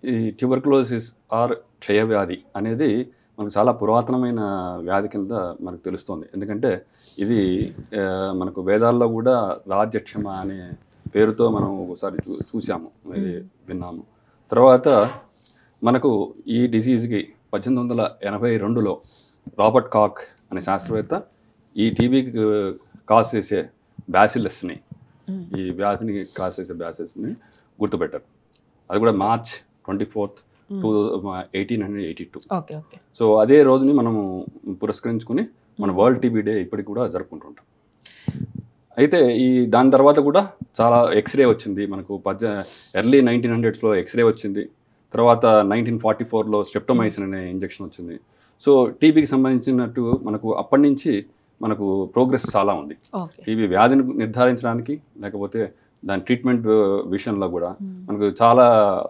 ఈ tuberculosis are క్షయవ్యాధి అనేది మనకు చాలా పురాతనమైన వ్యాధి కింద మనకు తెలుస్తుంది ఎందుకంటే ఇది ఆ, మనకు వేదాల్లో కూడా రాజ్యక్షమ అనే పేరుతో మనం ఒకసారి చూ చూసాము ఇది విన్నాము తర్వాత మనకు ఈ డిసీజ్కి పద్దెనిమిది వందల ఎనభై రెండులో రాబర్ట్ కాక్ అనే శాస్త్రవేత్త ఈ టీబీకి కాజ్ చేసే బ్యాసిలస్ని ఈ వ్యాధిని కాజ్ చేసే బ్యాసిలస్ని గుర్తుపెట్టారు అది కూడా March twenty fourth two eighteen hundred eighty two okay okay so అదే రోజుని మనము పురస్కరించుకుని మన వరల్డ్ టీబీ డే ఇప్పటికి కూడా జరుపుకుంటుంటాం అయితే ఈ దాని తర్వాత కూడా చాలా ఎక్స్రే వచ్చింది మనకు పద్దె ఎర్లీ నైన్టీన్ హండ్రెడ్స్లో ఎక్స్రే వచ్చింది తర్వాత నైన్టీన్ ఫార్టీ ఫోర్లో స్టెప్టోమైసిన్ అనే ఇంజెక్షన్ వచ్చింది సో టీబీకి సంబంధించినట్టు మనకు అప్పటి నుంచి మనకు ప్రోగ్రెస్ చాలా ఉంది ఓకే టీబీ వ్యాధిని నిర్ధారించడానికి లేకపోతే దాని ట్రీట్మెంట్ విషయంలో కూడా మనకు చాలా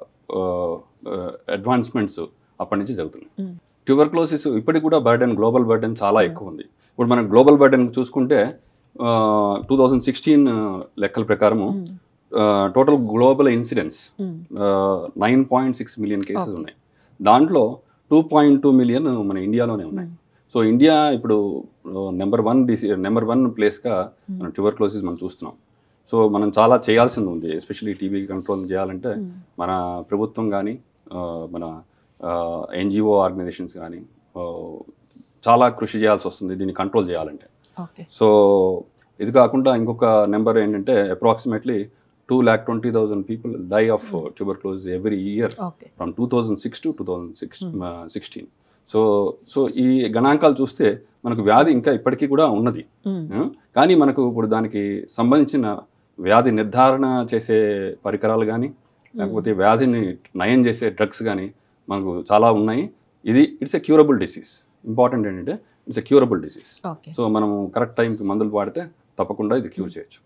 అడ్వాన్స్మెంట్స్ అప్పటి నుంచి జరుగుతున్నాయి ట్యూబర్క్లోసిస్ ఇప్పటికి కూడా బర్డెన్ గ్లోబల్ బర్డెన్ చాలా ఎక్కువ ఉంది ఇప్పుడు మనం గ్లోబల్ బర్డెన్ చూసుకుంటే టూ థౌజండ్ సిక్స్టీన్ లెక్కల ప్రకారము total global incidence nine point six million cases ఉన్నాయి దాంట్లో టూ పాయింట్ టూ మిలియన్ మన ఇండియాలోనే ఉన్నాయి సో ఇండియా ఇప్పుడు నెంబర్ వన్ డిసి నెంబర్ వన్ ప్లేస్గా మనం ట్యూబర్క్లోసిస్ మనం చూస్తున్నాం సో మనం చాలా చేయాల్సింది ఉంది ఎస్పెషల్లీ టీబీ కంట్రోల్ చేయాలంటే మన ప్రభుత్వం కానీ మన ఎన్జిఓ ఆర్గనైజేషన్స్ కానీ చాలా కృషి చేయాల్సి వస్తుంది దీన్ని కంట్రోల్ చేయాలంటే ఓకే సో ఇది కాకుండా ఇంకొక నెంబర్ ఏంటంటే approximately two lakh twenty thousand people die of tuberculosis every year okay from two thousand six to two thousand six sixteen so so ఈ గణాంకాలు చూస్తే మనకు వ్యాధి ఇంకా ఇప్పటికీ కూడా ఉన్నది ఆ, కానీ మనకు ఇప్పుడు దానికి సంబంధించిన వ్యాధి నిర్ధారణ చేసే పరికరాలు కానీ లేకపోతే వ్యాధిని నయం చేసే డ్రగ్స్ కానీ మనకు చాలా ఉన్నాయి ఇది it's a curable disease important ఏంటంటే it's a curable disease okay so మనము కరెక్ట్ టైంకి మందులు వాడితే తప్పకుండా ఇది క్యూర్ చేయొచ్చు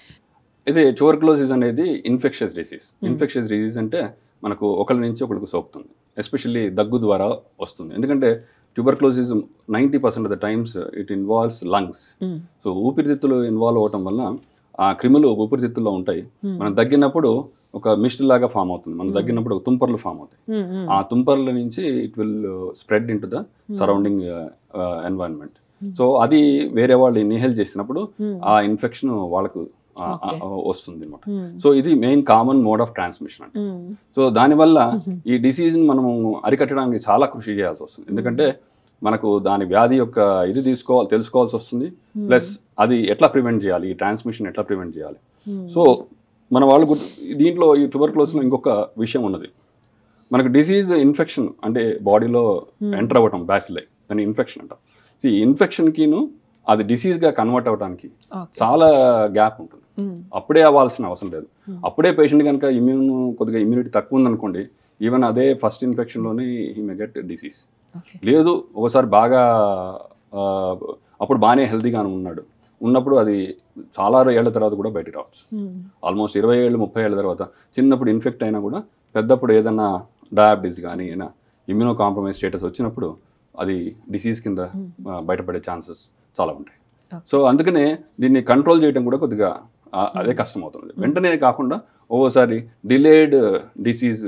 ఇది ట్యూబర్క్లోసిస్ అనేది ఇన్ఫెక్షస్ డిసీజ్ ఇన్ఫెక్షస్ డిసీజ్ అంటే మనకు ఒకరి నుంచి ఒకరికి సోకుతుంది ఎస్పెషల్లీ దగ్గు ద్వారా వస్తుంది ఎందుకంటే tuberculosis ninety percent of the times it involves lungs so ఊపిరితిత్తులు ఇన్వాల్వ్ అవటం వల్ల ఆ క్రిములు ఊపిరితిత్తుల్లో ఉంటాయి మనం దగ్గినప్పుడు ఒక మిస్ట్ లాగా ఫామ్ అవుతుంది మనం దగ్గినప్పుడు ఒక తుంపర్లు ఫామ్ అవుతాయి ఆ తుంపర్ల నుంచి it will spread into the surrounding environment so అది వేరే వాళ్ళు ఇన్హేల్ చేసినప్పుడు ఆ ఇన్ఫెక్షన్ వాళ్ళకు ఆ, ఆ, Okay. ఆ, వస్తుంది అనమాట సో ఇది main common mode of transmission అంటే సో దానివల్ల ఈ డిసీజ్ని మనము అరికట్టడానికి చాలా కృషి చేయాల్సి వస్తుంది ఎందుకంటే మనకు దాని వ్యాధి యొక్క ఇది తీసుకోవాలి తెలుసుకోవాల్సి వస్తుంది ప్లస్ అది ఎట్లా ప్రివెంట్ చేయాలి ఈ ట్రాన్స్మిషన్ ఎట్లా ప్రివెంట్ చేయాలి సో మన వాళ్ళు గుర్తు దీంట్లో ఈ ట్యూబర్క్లోస్లో ఇంకొక విషయం ఉన్నది మనకు డిసీజ్ ఇన్ఫెక్షన్ అంటే బాడీలో ఎంటర్ అవ్వటం బ్యాసిలై దాని ఇన్ఫెక్షన్ అంటాం సో ఈ ఇన్ఫెక్షన్కిను అది డిసీజ్గా కన్వర్ట్ అవ్వడానికి ఓకే చాలా గ్యాప్ ఉంటుంది అప్పుడే అవ్వాల్సిన అవసరం లేదు అప్పుడే పేషెంట్ కనుక ఇమ్యూన్ కొద్దిగా ఇమ్యూనిటీ తక్కువ ఉందనుకోండి ఈవెన్ అదే ఫస్ట్ ఇన్ఫెక్షన్లోనే he may get disease okay లేదు ఒకసారి బాగా ఆ, అప్పుడు బాగానే హెల్తీగానే ఉన్నాడు ఉన్నప్పుడు అది చాలా ఏళ్ల తర్వాత కూడా బయటకు రావచ్చు ఆల్మోస్ట్ ఇరవై ఏళ్ళు ముప్పై ఏళ్ళ తర్వాత చిన్నప్పుడు ఇన్ఫెక్ట్ అయినా కూడా పెద్దప్పుడు ఏదైనా డయాబెటీస్ కానీ అయినా ఇమ్యూనో కాంప్రమైజ్ స్టేటస్ వచ్చినప్పుడు అది డిసీజ్ కింద ఆ, బయటపడే ఛాన్సెస్ చాలా ఉంటాయి Okay. సో అందుకనే దీన్ని కంట్రోల్ చేయడం కూడా కొద్దిగా ఆ, అదే కష్టం అవుతుంది వెంటనే కాకుండా ఒక్కోసారి డిలేడ్ డిసీజ్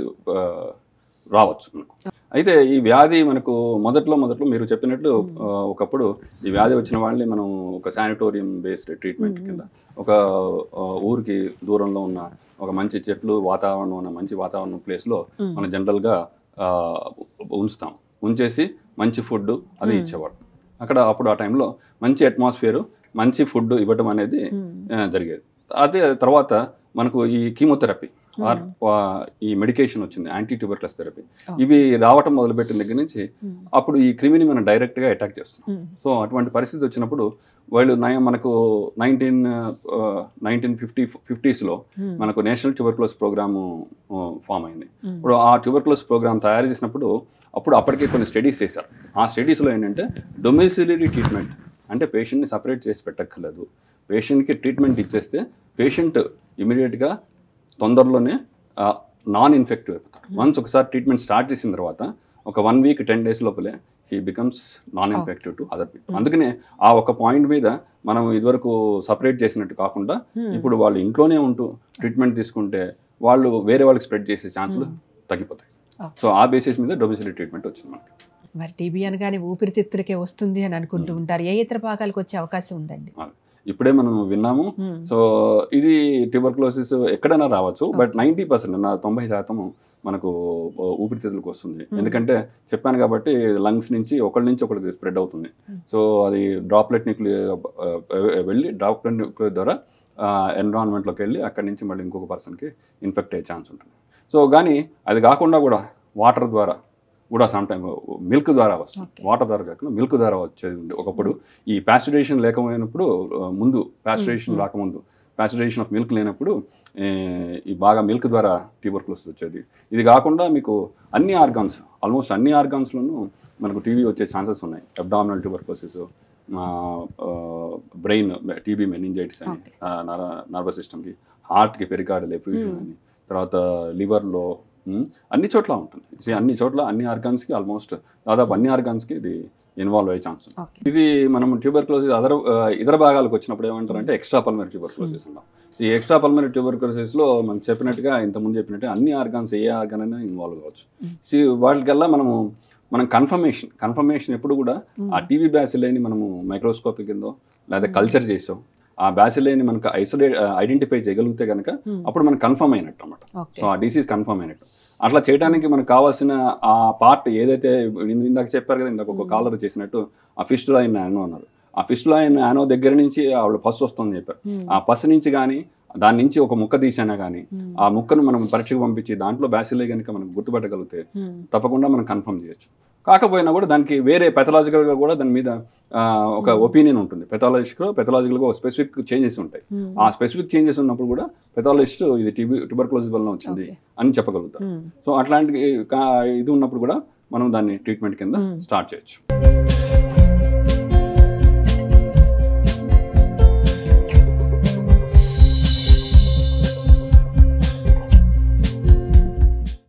రావచ్చు మనకు అయితే ఈ వ్యాధి మనకు మొదట్లో మొదట్లో మీరు చెప్పినట్లు ఆ, ఒకప్పుడు ఈ వ్యాధి వచ్చిన వాళ్ళని మనం ఒక శానిటోరియం బేస్డ్ ట్రీట్మెంట్ కింద ఒక ఆ, ఊరికి దూరంలో ఉన్న ఒక మంచి చెట్లు వాతావరణం ఉన్న మంచి వాతావరణం ప్లేస్లో మనం జనరల్గా ఉంచుతాం ఉంచేసి మంచి ఫుడ్ అది ఇచ్చేవాడు అక్కడ అప్పుడు ఆ టైంలో మంచి అట్మాస్ఫియర్ మంచి ఫుడ్ ఇవ్వడం అనేది ఆ, జరిగేది అదే తర్వాత మనకు ఈ కీమోథెరపీ ఆర్ ఈ మెడికేషన్ వచ్చింది యాంటీ ట్యూబర్క్లస్ థెరపీ ఇవి రావటం మొదలుపెట్టిన దగ్గర నుంచి అప్పుడు ఈ క్రిమిని మనం డైరెక్ట్గా అటాక్ చేస్తాం సో అటువంటి పరిస్థితి వచ్చినప్పుడు వాళ్ళు నయ- మనకు నైన్టీన్ నైన్టీన్ ఫిఫ్టీ ఫిఫ్టీస్లో మనకు నేషనల్ ట్యూబర్క్లోస్ ప్రోగ్రాము ఫామ్ అయింది ఇప్పుడు ఆ ట్యూబర్క్లోస్ ప్రోగ్రామ్ తయారు చేసినప్పుడు అప్పుడు అప్పటికే కొన్ని స్టడీస్ చేశారు ఆ స్టడీస్లో ఏంటంటే డొమిసిలరీ ట్రీట్మెంట్ అంటే పేషెంట్ని సపరేట్ చేసి పెట్టక్కర్లేదు పేషెంట్కి ట్రీట్మెంట్ ఇచ్చేస్తే పేషెంట్ ఇమీడియట్గా తొందరలోనే నాన్ ఇన్ఫెక్టివ్ అయిపోతాడు వన్స్ ఒకసారి ట్రీట్మెంట్ స్టార్ట్ చేసిన తర్వాత ఒక వన్ వీక్ టెన్ డేస్ లోపలే he becomes non infective to other people అందుకనే ఆ ఒక పాయింట్ మీద మనం ఇదివరకు సపరేట్ చేసినట్టు కాకుండా ఇప్పుడు వాళ్ళు ఇంట్లోనే ఉంటూ ట్రీట్మెంట్ తీసుకుంటే వాళ్ళు వేరే వాళ్ళకి స్ప్రెడ్ చేసే ఛాన్సులు తగ్గిపోతాయి Okay. సో ఆ బేసిస్ మీద డొమిసిలరీ ట్రీట్మెంట్ వచ్చింది మనకి మరి టీబీ అనగానే ఊపిరితిత్తులకే వస్తుంది అని అనుకుంటూ ఉంటారు ఏ ఇతర భాగాలకు వచ్చే అవకాశం ఉందండి ఇప్పుడే మనం విన్నాము మ్మ్. సో ఇది ట్యూబర్క్లోసిస్ ఎక్కడైనా రావచ్చు బట్ నైంటీ పర్సెంట్ నా తొంభై శాతం మనకు ఊపిరితిత్తులకు వస్తుంది Hmm. ఎందుకంటే చెప్పాను కాబట్టి లంగ్స్ నుంచి ఒకళ్ళ నుంచి ఒకరికి స్ప్రెడ్ అవుతుంది Hmm. సో అది డ్రాప్లెట్ న్యూక్లియర్ వెళ్ళి డ్రాప్లెట్ న్యూక్లియర్ ద్వారా ఎన్విరాన్మెంట్లోకి వెళ్ళి అక్కడి నుంచి మళ్ళీ ఇంకొక పర్సన్కి ఇన్ఫెక్ట్ అయ్యే ఛాన్స్ ఉంటుంది సో కానీ అది కాకుండా కూడా వాటర్ ద్వారా కూడా సమ్ టైమ్ మిల్క్ ద్వారా వస్తుంది Okay. వాటర్ ద్వారా కాకుండా మిల్క్ ద్వారా వచ్చేది ఉంది ఒకప్పుడు ఈ ప్యాస్చురేషన్ లేకపోయినప్పుడు ఆ, ముందు ప్యాస్చురేషన్ Hmm. రాకముందు ప్యాస్చురేషన్ ఆఫ్ మిల్క్ లేనప్పుడు ఏ, ఈ బాగా మిల్క్ ద్వారా ట్యూబర్క్లోసిస్ వచ్చేది ఇది కాకుండా మీకు అన్ని ఆర్గాన్స్ ఆల్మోస్ట్ అన్ని ఆర్గాన్స్లోనూ మనకు టీవీ వచ్చే ఛాన్సెస్ ఉన్నాయి abdominal tuberculosis brain TB meningitis అని Okay. నర్వస్ సిస్టమ్కి హార్ట్కి పెరికార్డల్ ఎఫ్యూజన్ Hmm. అని తర్వాత లివర్లో అన్ని చోట్ల ఉంటుంది See, అన్ని చోట్ల అన్ని ఆర్గాన్స్కి ఆల్మోస్ట్ దాదాపు అన్ని ఆర్గాన్స్కి ఇది ఇన్వాల్వ్ అయ్యే ఛాన్స్ ఉంది ఓకే ఇది మనం ట్యూబర్క్లోసిస్ అదర్ ఇతర భాగాలకు వచ్చినప్పుడు ఏమంటారంటే ఎక్స్ట్రా పల్మరీ ట్యూబర్క్లోసిస్ అన్నాం ఈ ఎక్స్ట్రా పల్మరీ ట్యూబర్క్లోసిస్లో మనం చెప్పినట్టుగా ఇంతకుముందు చెప్పినట్టు అన్ని ఆర్గాన్స్ ఏ ఆర్గాన్ అయినా ఇన్వాల్వ్ కావచ్చు Mm. సో వాటికల్లా మనము మనం కన్ఫర్మేషన్ కన్ఫర్మేషన్ ఎప్పుడు కూడా ఆ టీవీ బ్యాసిలేని మనము మైక్రోస్కోపిక్ కిందో లేదా Mm. కల్చర్ చేసాం ఆ బ్యాసిలేని మనకు ఐసోలేట్ ఐడెంటిఫై చేయగలిగితే కనుక అప్పుడు మనకు కన్ఫర్మ్ అయినట్టు అన్నమాట ఓకే సో ఆ డిసీజ్ కన్ఫర్మ్ అయినట్టు అట్లా చేయడానికి మనకు కావాల్సిన ఆ పార్ట్ ఏదైతే ఇంద- ఇందాక చెప్పారు కదా ఇందాక ఒక Hmm. కాలర్ చేసినట్టు ఆ ఫిస్టులా అయిన యానో అన్నారు ఆ ఫిస్టులా అయిన యానో దగ్గర నుంచి ఆవిడ పసు వస్తుందని చెప్పారు ఆ పసు నుంచి కానీ దాని నుంచి ఒక ముక్క తీసైనా కానీ ఆ ముక్కను మనం పరీక్షకు పంపించి దాంట్లో బ్యాసిలే కనుక మనం గుర్తుపట్టగలిగితే తప్పకుండా మనం కన్ఫర్మ్ చేయొచ్చు కాకపోయినా కూడా దానికి వేరే పెథలాజికల్గా కూడా దాని మీద ఆ, ఒక Hmm. ఒపీనియన్ ఉంటుంది పెథాలజికల్ పెథలాజికల్గా ఒక స్పెసిఫిక్ చేంజెస్ ఉంటాయి ఆ స్పెసిఫిక్ చేంజెస్ ఉన్నప్పుడు కూడా పెథాలజిస్ట్ ఇది టీబీ ట్యూబర్క్లోసిస్ వలన వచ్చింది ఓకే అని చెప్పగలుగుతారు సో అట్లాంటి కా- ఇది ఉన్నప్పుడు కూడా మనం దాన్ని ట్రీట్మెంట్ కింద Hmm. స్టార్ట్ చేయొచ్చు